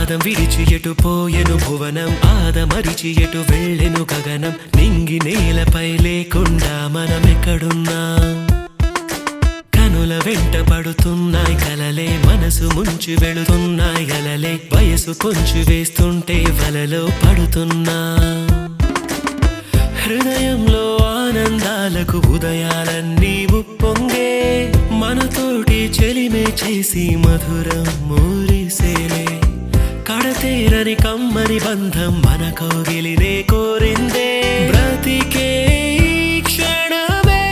పాదం విడిచి ఎటు పోయెను భువనం ఆదమరిచి ఎటు వెళ్ళెను గగనం నింగి నేలపై లేకుండా మనమెక్కడున్నా కనుల వెంట పడుతున్నాయి కలలే మనసు ముంచి వెళుతున్నాయి అలలే వయసు కొంచెం వేస్తుంటే వలలో పడుతున్నా హృదయంలో ఆనందాలకు ఉదయాలన్నీ ఉప్పొంగే మనతోటి చెలిమే చేసి మధురం మూరిసేలే కడతేరని కమ్మని బంధం మన కౌగిలినే కోరిందే బ్రతికే ఈ క్షణమే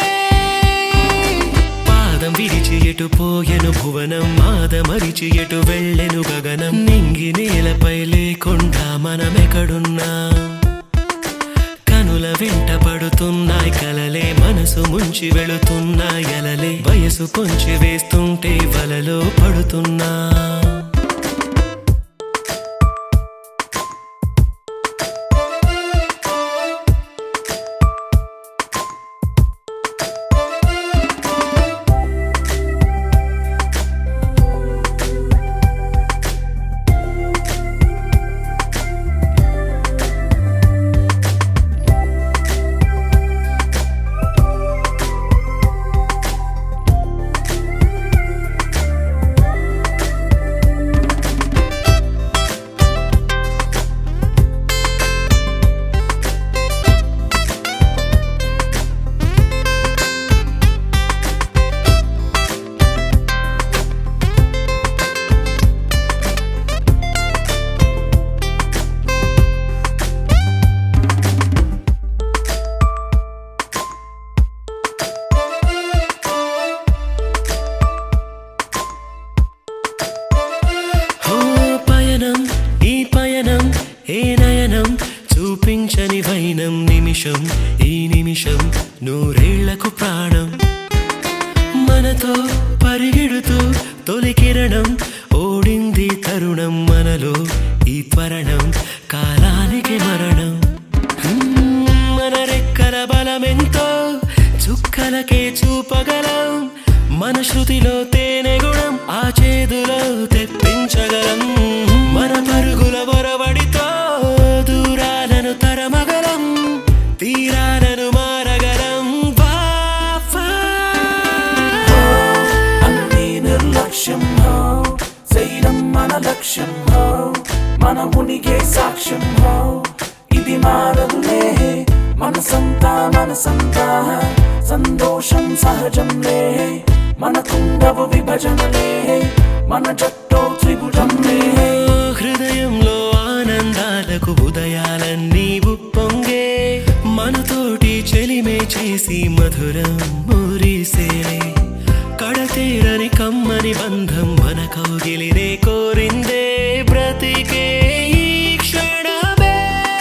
పాదం విడిచి ఎటు పోయెను భువనం మాదమరిచి ఎటు వెళ్ళెను గగనం నింగి నేలపై లేకుండా మనమెక్కడున్నా కనుల వెంట పడుతున్నాయి కలలే మనసు ముంచి వెళుతున్నాయి అలలే వయసు కొంచెం వేస్తుంటే వలలో పడుతున్నా ఓ పయనం ఈ పయనం ఏ నయనం చూపించని వైనం నిమిషం ఈ నిమిషం నూరేళ్లకు ప్రాణం మనతో పరిగెడుతూ తొలి కిరణం ఓడింది తరుణం మనలో ఈ త్వరణం కాలానికి మరణం హ్మ్, మన రెక్కల బలమెంతో చుక్కలకే చూపగలం మన శృతిలో తేనె గుణం ఆ చేదులో తెప్పించగలం మన పరుగుల వరవడితో దూరాలను తరమగలం తీరాలను మారగలం వా, వా. అన్ని నిర్లక్ష్యం హో చేయడం మన లక్ష్యం హో మన ఉనికి సాక్ష్యం హో ఇది మారదులే మనసంతా మనసంతా సంతోషం సహజంలే మనకుండవు విభజనలే మన జట్టో త్రిభుజంలే ఓ హృదయంలో ఆనందాలకు ఉదయాలన్నీ ఉప్పొంగే మనతోటి చెలిమే చేసి మధురం మురిసేలే కడతీరని కమ్మని బంధం మన కౌగిలినే కోరిందే బ్రతికే ఈ క్షణమే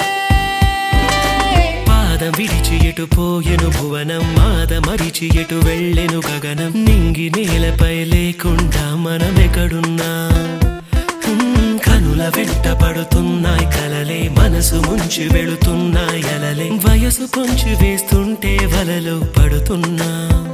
పాదం విడిచి ఎటు పోయెను భువనం మాదమరిచి ఎటు వెళ్ళెను గగనం నింగి నేలపై లేకుండా మనమెక్కడున్నా హ్మ్, కనుల వెంట పడుతున్నాయి కలలే మనసు ముంచి వెళుతున్నాయి అలలే వయసు కొంచెం వేస్తుంటే వలలో పడుతున్నా